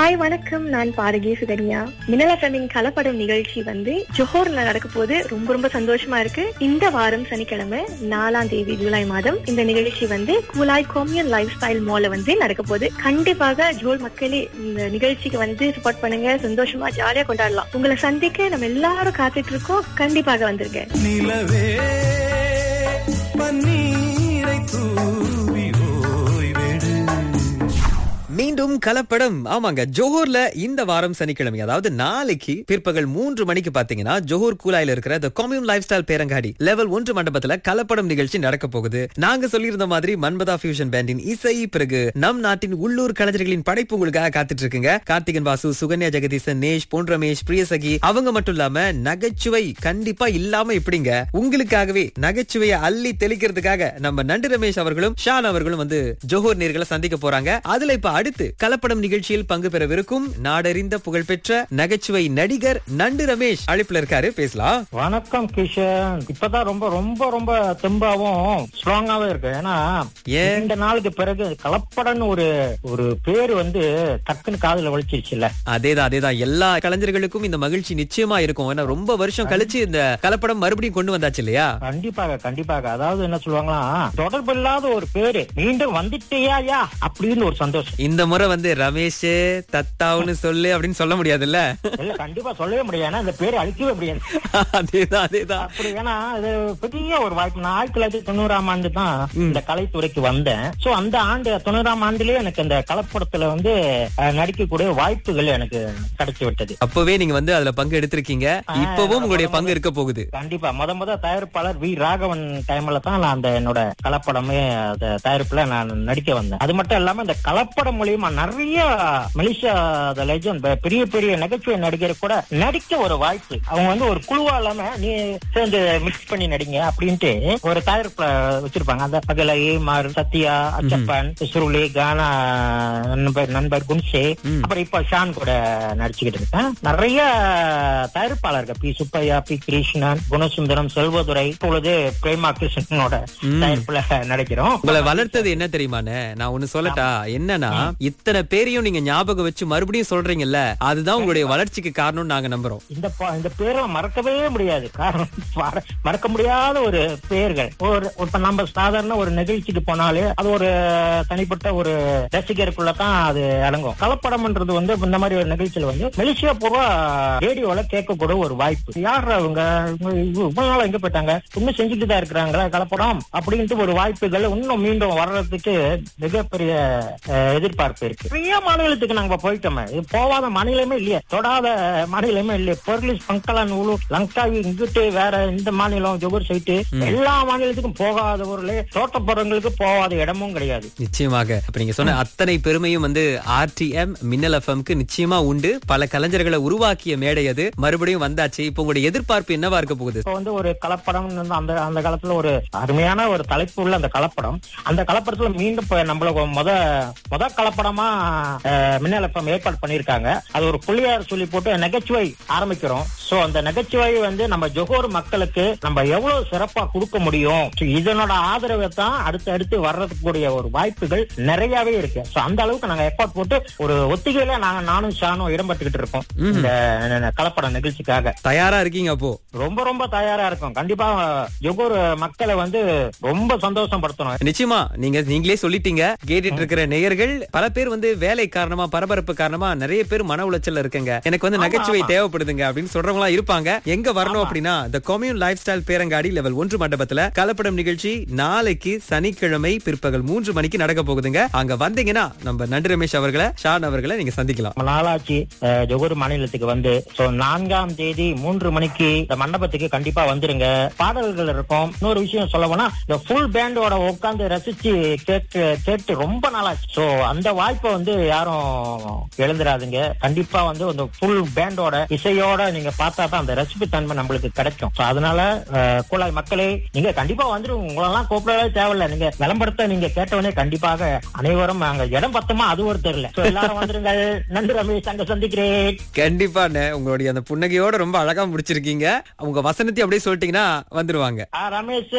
Hi வணக்கம் நான் பாரகி சுகன்யா மினல் எஃப்எம்மின் கலப்படம் நிகழ்ச்சி வந்து ஜோஹர்ல நடக்க போது ரொம்ப ரொம்ப சந்தோஷமா இருக்கு இந்த வாரம் சனிக்கிழமை நாலாம் தேதி ஜூலை மாதம் இந்த நிகழ்ச்சி வந்து கூலாய் கோமியன் லைஃப் ஸ்டைல் மால்ல வந்து நடக்க போகுது கண்டிப்பாக ஜோல் மக்களே இந்த நிகழ்ச்சிக்கு வந்து சப்போர்ட் பண்ணுங்க சந்தோஷமா ஜாலியா கொண்டாடலாம் உங்களை சந்திக்க நம்ம எல்லாரும் காத்துட்டு இருக்கோம் கண்டிப்பாக வந்துருங்க நிலவே பன்னீரை தூவி ஓய்வெடு மீண்டும் கலப்படம் ஆமாங்க ஜோஹர்ல இந்த வாரம் சனிக்கிழமை அதாவது நாளைக்கு பிற்பகல் மூன்று மணிக்கு பாத்தீங்கன்னா ஜோஹர் கூலாயில இருக்கிற த கொம்யூன் லைஃப் ஸ்டைல் பேரங்காடி லெவல் ஒன்று மண்டபத்துல கலப்படம் நிகழ்ச்சி நடக்க போகுது நாங்க சொல்லியிருந்த மாதிரி மன்மதா ஃபியூஷன் பேண்டின் இசை பிறகு நம் நாட்டின் உள்ளூர் கலைஞர்களின் படைப்பு உங்களுக்காக காத்துட்டு இருக்குங்க கார்த்திகன் வாசு சுகன்யா ஜெகதீசன் நேஷ் பொன் ரமேஷ் பிரியசகி அவங்க மட்டும் இல்லாம நகைச்சுவை கண்டிப்பா இல்லாம எப்படிங்க உங்களுக்காகவே நகைச்சுவையை அள்ளி தெளிக்கிறதுக்காக நம்ம நண்டு ரமேஷ் அவர்களும் ஷான் அவர்களும் வந்து ஜோஹர் நேர்களை சந்திக்க போறாங்க அதுல இப்ப அடுத்து கலப்படம் நிகழ்ச்சியில் பங்கு பெறவிருக்கும் நாடறிந்த புகழ்பெற்ற நகைச்சுவை நடிகர் நண்டு ரமேஷ் அழைப்புல இருக்காரு பேசலாம் வணக்கம் கிஷன் இப்பதான் ரொம்ப ரொம்ப ரொம்ப தெம்பாவும் ஸ்ட்ராங்காவும் இருக்கு ஏன்னா ஏன்? இந்த நாளுக்கு பிறகு கலப்படன்னு ஒரு ஒரு பேரு வந்து டக்குன்னு காதுல வலிச்சிருச்சுல்ல அதேதான் அதேதான் எல்லா கலைஞர்களுக்கும் இந்த மகிழ்ச்சி நிச்சயமா இருக்கும் ஏன்னா ரொம்ப வருஷம் கழிச்சு இந்த கலப்படம் மறுபடியும் கொண்டு வந்தாச்சு இல்லையா கண்டிப்பாக கண்டிப்பாக அதாவது என்ன சொல்லுவாங்களா தொடர்பு இல்லாத ஒரு பேரு மீண்டும் வந்துட்டேயா அப்படின்னு ஒரு சந்தோஷம் இந்த முறை வந்து ரமேஷ் தத்தாவுன்னு சொல்லு அப்படின்னு சொல்ல முடியாதுல்ல இல்ல கண்டிப்பா சொல்லவே முடியாது ஏன்னா இந்த பேரு அழிக்கவே முடியாது அதேதான் அதேதான் அப்படி ஏன்னா இது பெரிய ஒரு வாய்ப்பு நான் ஆயிரத்தி தொள்ளாயிரத்தி தொண்ணூறாம் ஆண்டு தான் இந்த கலைத்துறைக்கு வந்தேன் சோ அந்த ஆண்டு தொண்ணூறாம் ஆண்டுலயே எனக்கு இந்த கலப்படத்துல வந்து அஹ், நடிக்கக்கூடிய வாய்ப்புகள் எனக்கு கிடைச்சு விட்டது அப்பவே நீங்க வந்து அதுல பங்கு எடுத்திருக்கீங்க இப்பவும் உங்களுடைய பங்கு இருக்க போகுது கண்டிப்பா முத முத தயாரிப்பாளர் வி ராகவன் டைம்ல தான் நான் அந்த என்னோட கலப்படமே அந்த தயாரிப்புல நான் நடிக்க வந்தேன் அது மட்டும் இல்லாம இந்த கலப்படம் மூலியமா நிறைய மலேசியா லெஜண்ட் பெரிய பெரிய நகைச்சுவை நடிகர் கூட நடிக்க ஒரு வாய்ப்பு அவங்க வந்து ஒரு குழுவா இல்லாம நீ சேர்ந்து மிக்ஸ் பண்ணி நடிங்க அப்படின்ட்டு ஒரு தயாரிப்புல வச்சிருப்பாங்க அந்த பகல ஏமார் சத்யா அச்சப்பன் சுருளி கானா நண்பர் நண்பர் குன்சே அப்புறம் இப்ப ஷான் கூட நடிச்சுக்கிட்டு இருக்கேன் நிறைய தயாரிப்பாளர்கள் பி சுப்பையா பி கிருஷ்ணன் குணசுந்தரம் செல்வதுரை இப்பொழுது பிரேமா கிருஷ்ணனோட தயாரிப்புல நடிக்கிறோம் உங்களை வளர்த்தது என்ன தெரியுமாண்ணே நான் ஒண்ணு சொல்லட்டா என்னன்னா இத்தனை பேரையும் நீங்க ஞாபகம் வச்சு மறுபடியும் சொல்றீங்கல்ல அதுதான் உங்களுடைய வளர்ச்சிக்கு காரணம்னு நாங்க நம்புறோம் இந்த ப- இந்த பேரை மறக்கவே முடியாது காரணம் மற- மறக்க முடியாத ஒரு பெயர்கள் ஒரு இப்ப நம்ம சாதாரண ஒரு நிகழ்ச்சிக்கு போனாலே அது ஒரு தனிப்பட்ட ஒரு ரசிகருக்குள்ள தான் அது அடங்கும் கலப்படம்ன்றது வந்து இந்த மாதிரி ஒரு நிகழ்ச்சியில வந்து மலேசியா பூர்வா ரேடியோல கேட்கக்கூடிய ஒரு வாய்ப்பு யார் அவங்க இவங்க இவ்வளவு நாளா எங்க போயிட்டாங்க இன்னும் செஞ்சுட்டு தான் இருக்கிறாங்களா கலப்படம் அப்படின்ட்டு ஒரு வாய்ப்புகள் இன்னும் மீண்டும் வர்றதுக்கு மிகப்பெரிய அஹ், எதிர்பார்ப்பு இருக்கு நிறைய மாநிலத்துக்கு நாங்க போயிட்டோமே இது போகாத மாநிலமே இல்லையே தொடாத மாநிலமே இல்லையே பொருளிஸ் பங்கலான் உழு லங்காவி இங்கிட்டு வேற இந்த மாநிலம் ஜொகூர் சைட்டு எல்லா மாநிலத்துக்கும் போகாத ஊர்ல தோட்டப்புறங்களுக்கு போகாத இடமும் கிடையாது நிச்சயமாக இப்ப நீங்க சொன்ன அத்தனை பெருமையும் வந்து ஆர்டிஎம் மின்னல் எஃப்எம்க்கு நிச்சயமா உண்டு பல கலைஞர்களை உருவாக்கிய மேடை அது மறுபடியும் வந்தாச்சு இப்ப உங்களுடைய எதிர்பார்ப்பு என்னவா இருக்க போகுது இப்ப வந்து ஒரு கலப்படம் வந்து அந்த அந்த காலத்துல ஒரு அருமையான ஒரு தலைப்பு உள்ள அந்த கலப்படம் அந்த கலப்படத்துல மீண்டும் இப்ப நம்மள முத முத கலப்படமா அஹ், மின்னல் எஃப்எம் ஏற்பாடு பண்ணிருக்காங்க அது ஒரு புள்ளியார் சொல்லி போட்டு நகைச்சுவை ஆரம்பிக்கிறோம் சோ அந்த நகைச்சுவை வந்து நம்ம ஜொகோர் மக்களுக்கு நம்ம எவ்வளவு சிறப்பா கொடுக்க முடியும் So, இதனோட ஆதரவை தான் அடுத்து அடுத்து வர்றதுக்குரிய ஒரு வாய்ப்புகள் நிறையவே இருக்கு சோ அந்த அளவுக்கு நாங்க எஃபோர்ட் போட்டு ஒரு ஒத்திகையில நாங்க நானும் ஷானும் இடம்பெற்றுக்கிட்டு இருக்கோம் இந்த கலப்பட நிகழ்ச்சிக்காக தயாரா இருக்கீங்க அப்போ ரொம்ப ரொம்ப தயாரா இருக்கும் கண்டிப்பா ஜொகூர் மக்களை வந்து ரொம்ப சந்தோஷப்படுத்தணும் நிச்சயமா நீங்க நீங்களே சொல்லிட்டீங்க கேட்டுட்டு இருக்கிற நேயர்கள் பல பேர் வந்து வேலை காரணமா பரபரப்பு காரணமா நிறைய பேர் மன உளைச்சல்ல இருக்குங்க எனக்கு வந்து நகைச்சுவை தேவைப்படுதுங்க அப்படின்னு சொல்றவங்களா இருப்பாங்க எங்க வரணும் அப்படின்னா இந்த கொம்யூன் லைஃப் ஸ்டைல் பேரங்காடி லெவல் ஒன்று மண்டபத்துல கலப்படம் நிகழ்ச்சி நாளைக்கு சனிக்கிழமை பிற்பகல் மூன்று மணிக்கு நடக்க போகுதுங்க அங்க வந்தீங்கன்னா நம்ம நண்டு ரமேஷ் அவர்களை ஷான் அவர்களை நீங்க சந்திக்கலாம் நம்ம நாளாச்சு அஹ், ஜொகூர் மாநிலத்துக்கு வந்து சோ நான்காம் தேதி மூன்று மணிக்கு இந்த மண்டபத்துக்கு கண்டிப்பா வந்துருங்க பாடல்கள் இருக்கும் இன்னொரு விஷயம் சொல்ல போனா இந்த ஃபுல் பேண்டோட உட்கார்ந்து ரசிச்சு கேட்டு கேட்டு ரொம்ப நாளாச்சு சோ அந்த வாய்ப்பை வந்து யாரும் எழுந்துராதுங்க கண்டிப்பா வந்து அந்த ஃபுல் பேண்டோட இசையோட நீங்க பார்த்தா தான் அந்த ரசிப்பு தன்மை நம்மளுக்கு கிடைக்கும் சோ அதனால அஹ், குழாய் மக்களே நீங்க கண்டிப்பா வந்துருங்க உங்களெல்லாம் கூப்பிடவே தேவையில்ல நீங்க விளம்பரத்தை நீங்க கேட்டவனே கண்டிப்பாக அனைவரும் அங்க இடம் பத்துமா அது ஒரு தெரியல So, எல்லாரும் வந்துருங்கள் நன்றி ரமேஷ் அங்க சந்திக்கிறேன் கண்டிப்பாண்ணே உங்களுடைய அந்த புன்னகையோட ரொம்ப அழகா முடிச்சிருக்கீங்க உங்க வசனத்தை அப்படியே சொல்லிட்டீங்கன்னா வந்துருவாங்க ஆ, ரமேஷ்